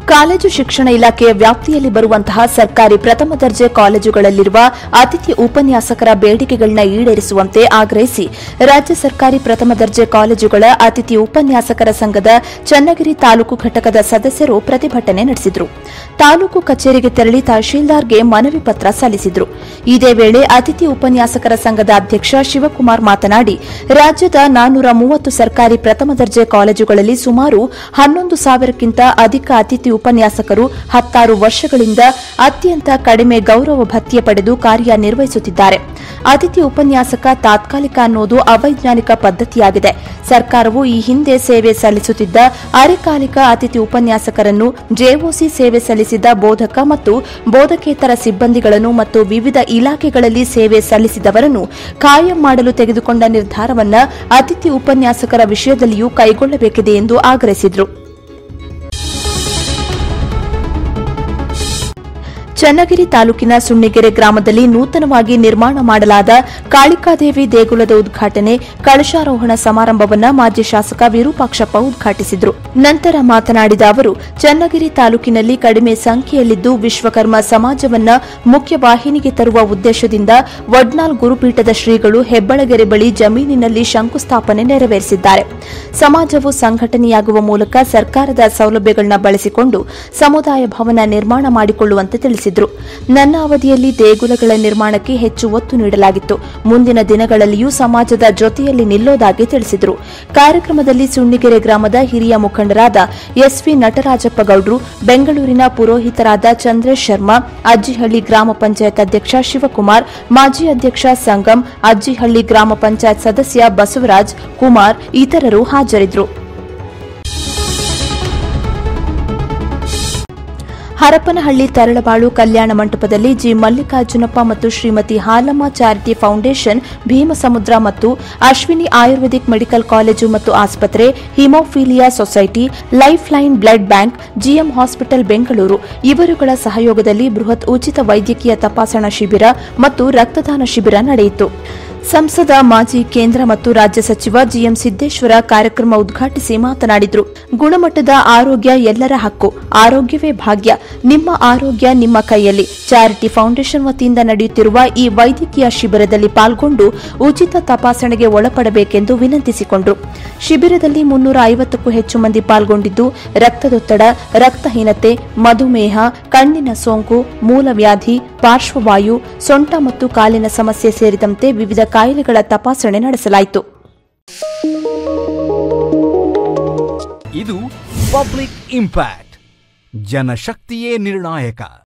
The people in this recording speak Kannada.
ಕಾಲೇಜು ಶಿಕ್ಷಣ ಇಲಾಖೆಯ ವ್ಯಾಪ್ತಿಯಲ್ಲಿ ಬರುವಂತಹ ಸರ್ಕಾರಿ ಪ್ರಥಮ ದರ್ಜೆ ಕಾಲೇಜುಗಳಲ್ಲಿರುವ ಅತಿಥಿ ಉಪನ್ಯಾಸಕರ ಬೇಡಿಕೆಗಳನ್ನ ಈಡೇರಿಸುವಂತೆ ಆಗ್ರಹಿಸಿ ರಾಜ್ಯ ಸರ್ಕಾರಿ ಪ್ರಥಮ ದರ್ಜೆ ಕಾಲೇಜುಗಳ ಅತಿಥಿ ಉಪನ್ಯಾಸಕರ ಸಂಘದ ಚನ್ನಗಿರಿ ತಾಲೂಕು ಘಟಕದ ಸದಸ್ಯರು ಪ್ರತಿಭಟನೆ ನಡೆಸಿದರು ತಾಲೂಕು ಕಚೇರಿಗೆ ತೆರಳಿ ತಹಶೀಲ್ದಾರ್ಗೆ ಮನವಿ ಪತ್ರ ಸಲ್ಲಿಸಿದರು ಇದೇ ವೇಳೆ ಅತಿಥಿ ಉಪನ್ಯಾಸಕರ ಸಂಘದ ಅಧ್ಯಕ್ಷ ಶಿವಕುಮಾರ್ ಮಾತನಾಡಿ ರಾಜ್ಯದ ನಾನ್ನೂರ ಮೂವತ್ತು ಸರ್ಕಾರಿ ಪ್ರಥಮ ದರ್ಜೆ ಕಾಲೇಜುಗಳಲ್ಲಿ ಸುಮಾರು ಹನ್ನೊಂದು ಸಾವಿರಕ್ಕಿಂತ ಅಧಿಕ ಅತಿಥಿ ಉಪನ್ಯಾಸಕರು ಹತ್ತಾರು ವರ್ಷಗಳಿಂದ ಅತ್ಯಂತ ಕಡಿಮೆ ಗೌರವ ಭತ್ಯೆ ಪಡೆದು ಕಾರ್ಯನಿರ್ವಹಿಸುತ್ತಿದ್ದಾರೆ ಅತಿಥಿ ಉಪನ್ಯಾಸಕ ತಾತ್ಕಾಲಿಕ ಅನ್ನೋದು ಅವೈಜ್ಞಾನಿಕ ಪದ್ಧತಿಯಾಗಿದೆ ಸರ್ಕಾರವು ಈ ಹಿಂದೆ ಸೇವೆ ಸಲ್ಲಿಸುತ್ತಿದ್ದ ಅರೆಕಾಲಿಕ ಅತಿಥಿ ಉಪನ್ಯಾಸಕರನ್ನು ಜೆಒಸಿ ಸೇವೆ ಸಲ್ಲಿಸಿದ ಬೋಧಕ ಮತ್ತು ಬೋಧಕೇತರ ಸಿಬ್ಬಂದಿಗಳನ್ನು ಮತ್ತು ವಿವಿಧ ಇಲಾಖೆಗಳಲ್ಲಿ ಸೇವೆ ಸಲ್ಲಿಸಿದವರನ್ನು ಕಾಯಂ ಮಾಡಲು ತೆಗೆದುಕೊಂಡ ನಿರ್ಧಾರವನ್ನ ಅತಿಥಿ ಉಪನ್ಯಾಸಕರ ವಿಷಯದಲ್ಲಿಯೂ ಕೈಗೊಳ್ಳಬೇಕಿದೆ ಎಂದು ಆಗ್ರಹಿಸಿದರು ಚನ್ನಗಿರಿ ತಾಲೂಕಿನ ಸುಣ್ಣಿಗೆರೆ ಗ್ರಾಮದಲ್ಲಿ ನೂತನವಾಗಿ ನಿರ್ಮಾಣ ಮಾಡಲಾದ ಕಾಳಿಕಾದೇವಿ ದೇಗುಲದ ಉದ್ಘಾಟನೆ ಕಳಶಾರೋಹಣ ಸಮಾರಂಭವನ್ನ ಮಾಜಿ ಶಾಸಕ ವಿರೂಪಾಕ್ಷಪ್ಪ ಉದ್ಘಾಟಿಸಿದರು ನಂತರ ಮಾತನಾಡಿದ ಅವರು ಚನ್ನಗಿರಿ ತಾಲೂಕಿನಲ್ಲಿ ಕಡಿಮೆ ಸಂಖ್ಯೆಯಲ್ಲಿದ್ದು ವಿಶ್ವಕರ್ಮ ಸಮಾಜವನ್ನ ಮುಖ್ಯವಾಹಿನಿಗೆ ತರುವ ಉದ್ದೇಶದಿಂದ ವಡ್ನಾಲ್ ಗುರುಪೀಠದ ಶ್ರೀಗಳು ಹೆಬ್ಬಳಗೆರೆ ಬಳಿ ಜಮೀನಿನಲ್ಲಿ ಶಂಕುಸ್ಥಾಪನೆ ನೆರವೇರಿಸಿದ್ದಾರೆ ಸಮಾಜವು ಸಂಘಟನೆಯಾಗುವ ಮೂಲಕ ಸರ್ಕಾರದ ಸೌಲಭ್ಯಗಳನ್ನ ಬಳಸಿಕೊಂಡು ಸಮುದಾಯ ಭವನ ನಿರ್ಮಾಣ ಮಾಡಿಕೊಳ್ಳುವಂತೆ ತಿಳಿಸಿದರು ನನ್ನ ಅವಧಿಯಲ್ಲಿ ದೇಗುಲಗಳ ನಿರ್ಮಾಣಕ್ಕೆ ಹೆಚ್ಚು ಒತ್ತು ನೀಡಲಾಗಿತ್ತು ಮುಂದಿನ ದಿನಗಳಲ್ಲಿಯೂ ಸಮಾಜದ ಜೊತೆಯಲ್ಲಿ ನಿಲ್ಲೋದಾಗಿ ತಿಳಿಸಿದರು ಕಾರ್ಯಕ್ರಮದಲ್ಲಿ ಸುಣ್ಣಿಗೆರೆ ಗ್ರಾಮದ ಹಿರಿಯ ಮುಖಂಡರಾದ ಎಸ್ವಿ ನಟರಾಜಪ್ಪ ಗೌಡ್ರು ಬೆಂಗಳೂರಿನ ಪುರೋಹಿತರಾದ ಚಂದ್ರೇಶ್ ಶರ್ಮಾ ಅಜ್ಜಿಹಳ್ಳಿ ಗ್ರಾಮ ಪಂಚಾಯತ್ ಅಧ್ಯಕ್ಷ ಶಿವಕುಮಾರ್ ಮಾಜಿ ಅಧ್ಯಕ್ಷ ಸಂಗಮ್ ಅಜ್ಜಿಹಳ್ಳಿ ಗ್ರಾಮ ಪಂಚಾಯತ್ ಸದಸ್ಯ ಬಸವರಾಜ್ ಕುಮಾರ್ ಇತರರು ಹಾಜರಿದ್ದರು ಹರಪನಹಳ್ಳಿ ತರಳಬಾಳು ಕಲ್ಯಾಣ ಮಂಟಪದಲ್ಲಿ ಜಿ ಮಲ್ಲಿಕಾರ್ಜುನಪ್ಪ ಮತ್ತು ಶ್ರೀಮತಿ ಹಾಲಮ್ಮ ಚಾರಿಟಿ ಫೌಂಡೇಶನ್ ಭೀಮಸಮುದ್ರ ಮತ್ತು ಅಶ್ವಿನಿ ಆಯುರ್ವೇದಿಕ್ ಮೆಡಿಕಲ್ ಕಾಲೇಜು ಮತ್ತು ಆಸ್ಪತ್ರೆ haemophilia society life line blood bank GM hospital Bengaluru ಇವರುಗಳ ಸಹಯೋಗದಲ್ಲಿ ಬೃಹತ್ ಉಚಿತ ವೈದ್ಯಕೀಯ ತಪಾಸಣಾ ಶಿಬಿರ ಮತ್ತು ರಕ್ತದಾನ ಶಿಬಿರ ನಡೆಯಿತು ಸಂಸದ ಮಾಜಿ ಕೇಂದ್ರ ಮತ್ತು ರಾಜ್ಯ ಸಚಿವ ಜಿಎಂ ಸಿದ್ದೇಶ್ವರ ಕಾರ್ಯಕ್ರಮ ಉದ್ಘಾಟಿಸಿ ಮಾತನಾಡಿದರು ಗುಣಮಟ್ಟದ ಆರೋಗ್ಯ ಎಲ್ಲರ ಹಕ್ಕು ಆರೋಗ್ಯವೇ ಭಾಗ್ಯ ನಿಮ್ಮ ಆರೋಗ್ಯ ನಿಮ್ಮ ಕೈಯಲ್ಲಿ ಚಾರಿಟಿ ಫೌಂಡೇಶನ್ ವತಿಯಿಂದ ನಡೆಯುತ್ತಿರುವ ಈ ವೈದ್ಯಕೀಯ ಶಿಬಿರದಲ್ಲಿ ಪಾಲ್ಗೊಂಡು ಉಚಿತ ತಪಾಸಣೆಗೆ ಒಳಪಡಬೇಕೆಂದು ವಿನಂತಿಸಿಕೊಂಡರು ಶಿಬಿರದಲ್ಲಿ ಮುನ್ನೂರ ಐವತ್ತಕ್ಕೂ ಹೆಚ್ಚು ಮಂದಿ ಪಾಲ್ಗೊಂಡಿದ್ದು ರಕ್ತದೊತ್ತಡ ರಕ್ತಹೀನತೆ ಮಧುಮೇಹ ಕಣ್ಣಿನ ಸೋಂಕು ಮೂಲವ್ಯಾಧಿ ಪಾರ್ಶ್ವವಾಯು ಸೊಂಟ ಮತ್ತು ಕಾಲಿನ ಸಮಸ್ಯೆ ಸೇರಿದಂತೆ ವಿವಿಧ ಕಾಯಿಲೆಗಳ ತಪಾಸಣೆ ನಡೆಸಲಾಯಿತು ಇದು ಪಬ್ಲಿಕ್ ಇಂಪ್ಯಾಕ್ಟ್ ಜನಶಕ್ತಿಯೇ ನಿರ್ಣಾಯಕ